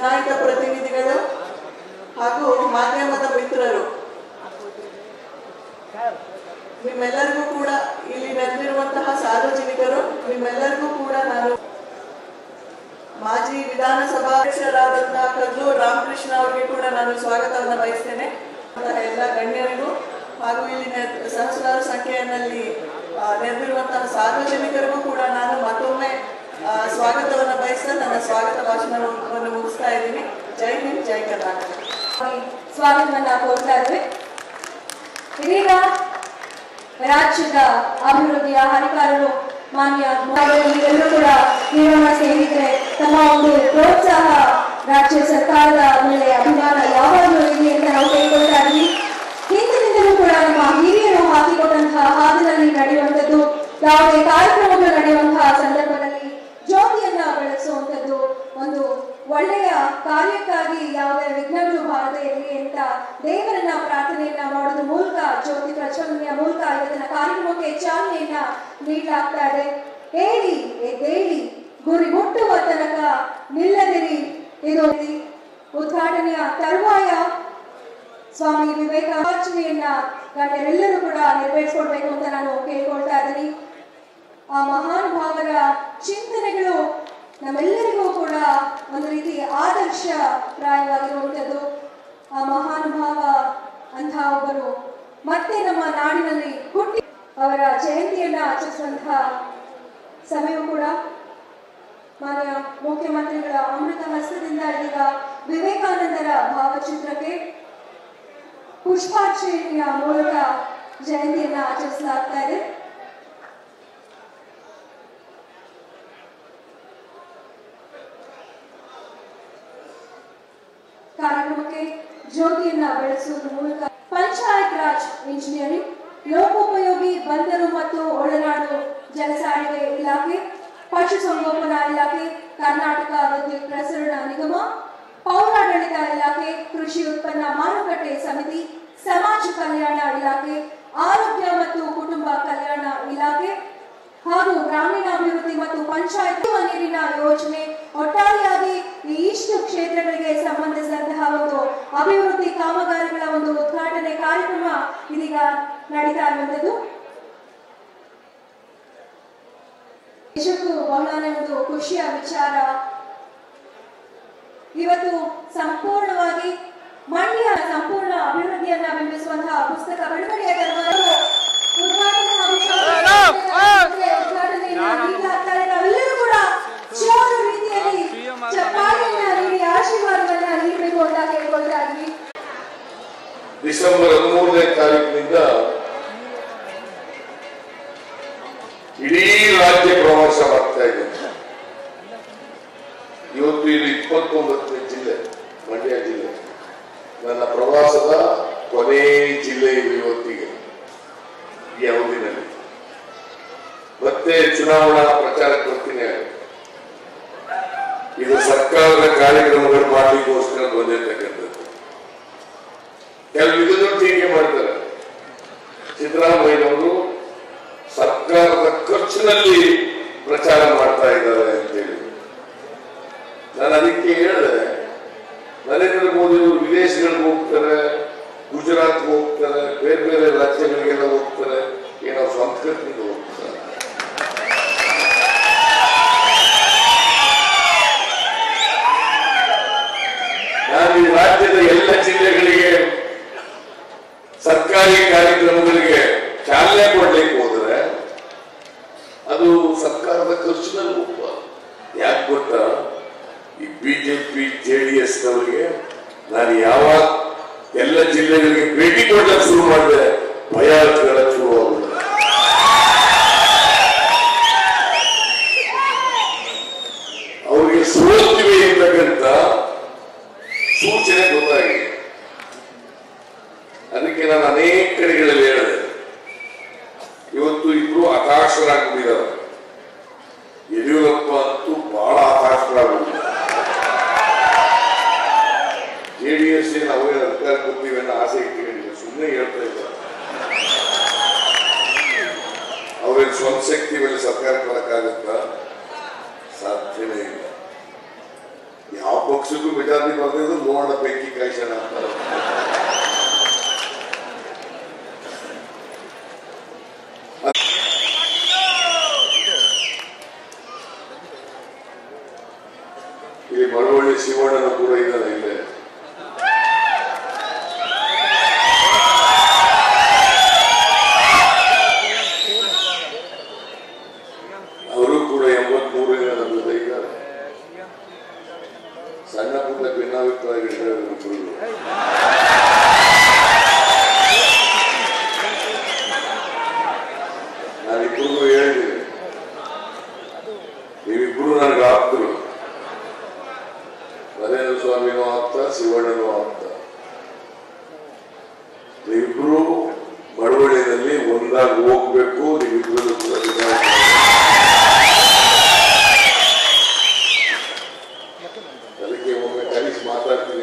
ಚುನಾಯಿತ ಪ್ರತಿನಿಧಿಗಳು ಹಾಗೂ ಮಾಧ್ಯಮದ ಮಿತ್ರರು ನಿಮ್ಮೆಲ್ಲರಿಗೂ ಕೂಡ ಇಲ್ಲಿ ನೆರೆದಿರುವಂತಹ ಸಾರ್ವಜನಿಕರು ನಿಮ್ಮೆಲ್ಲರಿಗೂ ಕೂಡ ನಾನು ಮಾಜಿ ವಿಧಾನಸಭಾ ಅಧ್ಯಕ್ಷರಾದಂತಹ ಕಲ್ಲೂರ್ ರಾಮಕೃಷ್ಣ ಅವರಿಗೆ ಕೂಡ ನಾನು ಸ್ವಾಗತವನ್ನು ಬಯಸ್ತೇನೆ ಅಂತಹ ಎಲ್ಲ ಗಣ್ಯರಿಗೂ ಹಾಗೂ ಇಲ್ಲಿ ನೆ- ಸಹಸ್ರಾರು ಸಂಖ್ಯೆಯಲ್ಲಿ ಆ, ನೆರೆದಿರುವಂತಹ ಸಾರ್ವಜನಿಕರಿಗೂ ಕೂಡ ನಾನು ಮತ್ತೊಮ್ಮೆ ಆ, ಸ್ವಾಗತವನ್ನು ಬಯಸ್ತಾ ನನ್ನ ಸ್ವಾಗತ ಭಾಷಣವನ್ನು ಮುಗಿಸ್ತಾ ಇದ್ದೀನಿ ಜೈ ಹಿಂದ್ ಜೈ ಕರ್ನಾಟಕ ಸ್ವಾಗತವನ್ನ ಕೋರ್ತಾ ಇದ್ದೇವೆ ಇದೀಗ ರಾಜ್ಯದ ಅಭಿವೃದ್ಧಿಯ ಹರಿಕಾರರು ಮಾನ್ಯ ಎಲ್ಲರೂ ಕೂಡ ನೀರನ್ನ ಸ್ನೇಹಿತರೆ ತಮ್ಮ ಒಂದು ಪ್ರೋತ್ಸಾಹ ರಾಜ್ಯ ಸರ್ಕಾರದ ಮೇಲೆ ಅಭಿಮಾನ ಯಾವಾಗಲೂ ಇರಲಿ ಅಂತ ನಾವು ಕೇಳ್ಕೊಳ್ತಾ ಇದ್ವಿ ಹಿಂದಿನಿಂದಲೂ ಕೂಡ ನಮ್ಮ ಹಿರಿಯರು ಹಾಕಿಕೊಟ್ಟಂತಹ ಹಾದಿನಲ್ಲಿ ನಡೆಯುವಂಥದ್ದು ಯಾವುದೇ ಕಾರ್ಯಕ್ರಮಗಳು ನಡೆಯುವಂತಹ ಸಂದರ್ಭದಲ್ಲಿ ಜ್ಯೋತಿಯನ್ನ ಬೆಳೆಸುವಂಥದ್ದು ಒಂದು ಒಳ್ಳೆಯ ಕಾರ್ಯಕ್ಕಾಗಿ ಯಾವುದೇ ವಿಘ್ನಗಳು ಬಾರದೆ ಇರಲಿ ಅಂತ ದೇವರನ್ನ ಪ್ರಾರ್ಥನೆಯನ್ನ ಮಾಡೋದ್ರ ಮೂಲಕ ಜ್ಯೋತಿ ಪ್ರಚೋದನೆಯ ಮೂಲಕ ಇವತ್ತಿನ ಕಾರ್ಯಕ್ರಮಕ್ಕೆ ಚಾಲನೆಯನ್ನ ನೀಡಲಾಗ್ತಾ ಇದೆ ಹೇಳಿ ಎದ್ದೇಳಿ ಗುರಿ ಮುಟ್ಟುವ ತನಕ ನಿಲ್ಲದಿರಿ ಇದು ಉದ್ಘಾಟನೆಯ ತರುವಾಯ ಸ್ವಾಮಿ ವಿವೇಕ ಆಚರಣೆಯನ್ನ ಗಣ್ಯರೆಲ್ಲರೂ ಕೂಡ ನೆರವೇರಿಸ್ಕೊಡ್ಬೇಕು ಅಂತ ನಾನು ಕೇಳ್ಕೊಳ್ತಾ ಇದ್ದೀನಿ ಆ ಮಹಾನುಭಾವರ ಚಿಂತನೆಗಳು ನಮ್ಮೆಲ್ಲರಿಗೂ ಕೂಡ ಒಂದು ರೀತಿ ಆದರ್ಶ ಪ್ರಾಯವಾಗಿರುವಂಥದ್ದು ಆ ಮಹಾನುಭಾವ ಅಂತ ಒಬ್ಬರು ಮತ್ತೆ ನಮ್ಮ ನಾಡಿನಲ್ಲಿ ಹುಟ್ಟಿ ಅವರ ಜಯಂತಿಯನ್ನ ಆಚರಿಸುವಂತಹ ಸಮಯವೂ ಕೂಡ ಮಾನ್ಯ ಮುಖ್ಯಮಂತ್ರಿಗಳ ಅಮೃತ ಹಸ್ತದಿಂದ ಇದೀಗ ವಿವೇಕಾನಂದರ ಭಾವಚಿತ್ರಕ್ಕೆ ಪುಷ್ಪಾರ್ಚನೆಯ ಮೂಲಕ ಜಯಂತಿಯನ್ನ ಆಚರಿಸಲಾಗ್ತಾ ಇದೆ ಕಾರ್ಯಕ್ರಮಕ್ಕೆ ಜ್ಯೋತಿಯನ್ನ ಬೆಳೆಸುವುದರ ಮೂಲಕ ಪಂಚಾಯತ್ ರಾಜ್ ಇಂಜಿನಿಯರಿಂಗ್ ಲೋಕೋಪಯೋಗಿ ಬಂದರು ಮತ್ತು ಒಳನಾಡು ಜಲಸಾರಿಗೆ ಇಲಾಖೆ ಪಶುಸಂಗೋಪನಾ ಇಲಾಖೆ ಕರ್ನಾಟಕ ವಿದ್ಯುತ್ ಪ್ರಸರಣ ನಿಗಮ ಪೌರಾಡಳಿತ ಇಲಾಖೆ ಕೃಷಿ ಉತ್ಪನ್ನ ಮಾರುಕಟ್ಟೆ ಸಮಿತಿ ಸಮಾಜ ಕಲ್ಯಾಣ ಇಲಾಖೆ ಆರೋಗ್ಯ ಮತ್ತು ಕುಟುಂಬ ಕಲ್ಯಾಣ ಇಲಾಖೆ ಹಾಗೂ ಗ್ರಾಮೀಣಾಭಿವೃದ್ಧಿ ಮತ್ತು ಪಂಚಾಯತ್ ಕುಡಿಯುವ ನೀರಿನ ಯೋಜನೆ ಒಟ್ಟಾರೆಯಾಗಿ ಈ ಇಷ್ಟು ಕ್ಷೇತ್ರಗಳಿಗೆ ಸಂಬಂಧಿಸಿದಂತಹ ಒಂದು ಅಭಿವೃದ್ಧಿ ಕಾಮಗಾರಿಗಳ ಒಂದು ಉದ್ಘಾಟನೆ ಕಾರ್ಯಕ್ರಮ ಇದೀಗ ನಡೀತಾ ಇರುವಂತದ್ದು ನಿಜಕ್ಕೂ ಬಹಳನೇ ಒಂದು ಖುಷಿಯ ವಿಚಾರ ಇವತ್ತು ಸಂಪೂರ್ಣವಾಗಿ ಮಂಡ್ಯ ಸಂಪೂರ್ಣ ಅಭಿವೃದ್ಧಿಯನ್ನ ಬಿಂಬಿಸುವಂತಹ ಪುಸ್ತಕ ಬಿಡುಗಡೆಯ ತರುವಾಯ ಉದ್ಘಾಟನೆ ಹಾಗೂ ಶಾಲೆ ಉದ್ಘಾಟನೆಯನ್ನ ನೀಡಲಾಗ್ತಾ ಇದೆ. ನಾವೆಲ್ಲರೂ ಕೂಡ ಜೋರು ರೀತಿಯಲ್ಲಿ ಚಪ್ಪಾಳೆಯನ್ನ ನೀಡಿ ಆಶೀರ್ವಾದವನ್ನ ನೀಡಬೇಕು ಅಂತ ಕೇಳ್ಕೊಳ್ತಾ ಇದ್ವಿ ಡಿಸೆಂಬರ್ ಹದಿಮೂರನೇ ತಾರೀಕಿನಿಂದ ಇಡೀ ರಾಜ್ಯ ಪ್ರವಾಸ ಮಾಡ್ತಾ ಇದೆ ಇವತ್ತು ಇದು ಇಪ್ಪತ್ತೊಂಬತ್ತನೇ ಜಿಲ್ಲೆ ಮಂಡ್ಯ ಜಿಲ್ಲೆ ನನ್ನ ಪ್ರವಾಸದ ಕೊನೆ ಜಿಲ್ಲೆ ಇದು ಇವತ್ತಿಗೆ ಈ ಅವಧಿನಲ್ಲಿ ಮತ್ತೆ ಚುನಾವಣಾ ಪ್ರಚಾರಕ್ಕೆ ಬರ್ತೀನಿ ಇದು ಸರ್ಕಾರದ ಕಾರ್ಯಕ್ರಮಗಳು ಮಾಡಲಿಕ್ಕೋಸ್ಕರ ಬಂದಿರ್ತಕ್ಕಂಥದ್ದು ಕೆಲವು ಇದನ್ನು ಟೀಕೆ ಮಾಡ್ತಾರೆ ಸಿದ್ದರಾಮಯ್ಯನವರು ಸರ್ಕಾರದ ಖರ್ಚಿನಲ್ಲಿ ಪ್ರಚಾರ ಮಾಡ್ತಾ ಇದ್ದಾರೆ ಅಂತೇಳಿ ನಾನು ಅದಕ್ಕೆ ಹೇಳಿದೆ ನರೇಂದ್ರ ಮೋದಿ ಅವರು ವಿದೇಶಗಳಿಗೆ ಹೋಗ್ತಾರೆ ಗುಜರಾತ್ ಹೋಗ್ತಾರೆ ಬೇರೆ ಬೇರೆ ರಾಜ್ಯಗಳಿಗೆಲ್ಲ ಹೋಗ್ತಾರೆ ಏನೋ ಸ್ವಂತ ಖರ್ಚಿನಿಂದ ಹೋಗ್ತಾರೆ ನಾನು ಈ ರಾಜ್ಯದ ಎಲ್ಲ ಜಿಲ್ಲೆಗಳಿಗೆ ಸರ್ಕಾರಿ ಕಾರ್ಯಕ್ರಮಗಳಿಗೆ ಚಾಲನೆ ಕೊಡ್ಲಿಕ್ಕೆ ಹೋದ್ರೆ ಅದು ಸರ್ಕಾರದ ಖರ್ಚಿನಲ್ಲಿ ಹೋಗ್ಬಾರ್ದು ಯಾಕೆ ಗೊತ್ತಾ ಈ ಬಿಜೆಪಿ ಜೆ ಡಿ ಎಸ್ ನವರಿಗೆ ನಾನು ಯಾವಾಗ ಎಲ್ಲ ಜಿಲ್ಲೆಗಳಿಗೆ ಭೇಟಿ ಕೊಡ್ಲಿಕ್ಕೆ ಶುರು ಮಾಡಿದೆ ಭಯ ಕೇಳಕ್ ಶುರು ಆಗುತ್ತೆ ಅವರಿಗೆ ಸೋಲ್ತಿವೆ ಎಂತಕ್ಕಂಥ ಸೂಚನೆ ಗೊತ್ತಾಗಿದೆ ಅದಕ್ಕೆ ನಾನು ಅನೇಕ ಕಡೆಗಳಲ್ಲಿ ಹೇಳಿದೆ ಇವತ್ತು ಇಬ್ರು ಹತಾಶರಾಗ್ಬಿಟ್ಟಿದ್ದಾರೆ ಯಡಿಯೂರಪ್ಪ ಅಂತೂ ಬಹಳ ಹತಾಶರಾಗ್ಬಿಟ್ಟಿದ್ದಾರೆ ಜೆ ಡಿ ಎಸ್ ಏನು ಅವರೇ ಅಧಿಕಾರ ಕೊಡ್ತೀವಿ ಅನ್ನೋ ಆಸೆ ಇಟ್ಕೊಂಡಿಲ್ಲ ಸುಮ್ಮನೆ ಹೇಳ್ತಾ ಇದ್ದಾರೆ ಅವ್ರೇನು ಸ್ವಂತ ಶಕ್ತಿ ಮೇಲೆ ಸರ್ಕಾರ ಕೊಡಕ್ಕಾಗತ್ತಾ ಸಾಧ್ಯನೇ ಇಲ್ಲ ಯಾವ ಪಕ್ಷ ಪಕ್ಷಕ್ಕೂ ಮೆಜಾರಿಟಿ ಬರ್ದಿದ್ದು ನೋಡೋಣ ಬೆಂಕಿ ಕಾಯ್ಸೋಣ ಅಂತಾರೆ ಇಲ್ಲಿ ಮಳವಳ್ಳಿ ಶಿವಣ್ಣನ ಕೂಡ ಇದ್ದಾನೆ ಇಲ್ಲೇ ಅವರು ಕೂಡ ಎಂಬತ್ಮೂರರಿಂದ ನಮ್ಮ ಜೊತೆ ಇದ್ದಾರೆ ಸಣ್ಣ ಪುಟ್ಟ ಭಿನ್ನಾಭಿಪ್ರಾಯಗಳಿದ್ದಾರೆ ಇಬ್ಬರಿಗೂ. ನಾನಿಬ್ಬರಿಗೂ ಹೇಳಿದ್ದೀನಿ ನೀವಿಬ್ಬರು ನನಗೆ ಆಪ್ತರು ನರೇಂದ್ರ ಸ್ವಾಮಿನೂ ಆಪ್ತ ಶಿವಣ್ಣನೂ ಆಪ್ತ ನೀವಿಬ್ರು ಮಳವಳ್ಳಿಯಲ್ಲಿ ಒಂದಾಗಿ ಹೋಗ್ಬೇಕು ನೀವಿಬ್ಬರು ಕೂಡ ವಿಧಾನ ಅದಕ್ಕೆ ಒಮ್ಮೆ ಕಲಿಸಿ ಮಾತಾಡ್ತೀನಿ